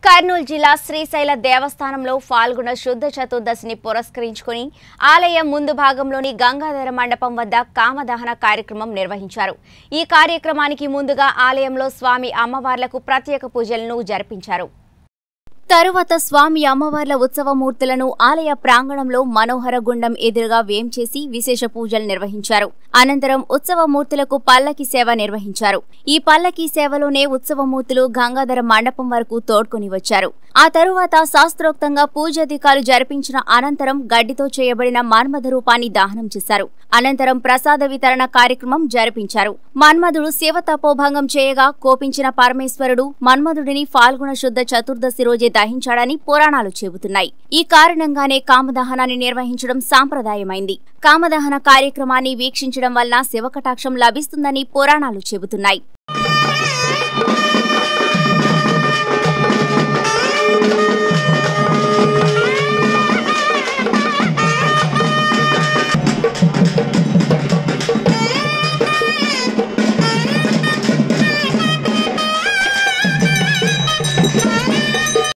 కర్నూలు జిల్లా శ్రీశైల దేవస్థానంలో ఫాల్గుణ శుద్ధ చతుర్దశిని పురస్కరించుకుని ఆలయం ముందు భాగంలోని గంగాధర మండపం వద్ద కామదహన కార్యక్రమం నిర్వహించారు ఈ కార్యక్రమానికి ముందుగా ఆలయంలో స్వామి అమ్మవార్లకు ప్రత్యేక పూజలను జరిపించారు తరువాత స్వామి అమ్మవార్ల ఉత్సవమూర్తులను ఆలయ ప్రాంగణంలో మనోహర గుండం ఎదురుగా వేంచేసి విశేష పూజలు నిర్వహించారు అనంతరం ఉత్సవమూర్తులకు పల్లకి సేవ నిర్వహించారు ఈ పల్లకి సేవలోనే ఉత్సవమూర్తులు గంగాధర మండపం వరకు తోడ్కొని వచ్చారు ఆ తరువాత శాస్త్రోక్తంగా పూజాధికాలు జరిపించిన అనంతరం గడ్డితో చేయబడిన మన్మథ రూపాన్ని దహనం చేశారు అనంతరం ప్రసాద వితరణ కార్యక్రమం జరిపించారు మన్మధుడు శివ తపోభంగం చేయగా కోపించిన పరమేశ్వరుడు మన్మధుడిని ఫాల్గుణ శుద్ధ చతుర్దశి రోజే దహించాడని పురాణాలు చెబుతున్నాయి ఈ కారణంగానే కామదహనాన్ని నిర్వహించడం సాంప్రదాయమైంది కామదహన కార్యక్రమాన్ని వీక్షించడం వల్ల శివకటాక్షం లభిస్తుందని పురాణాలు చెబుతున్నాయి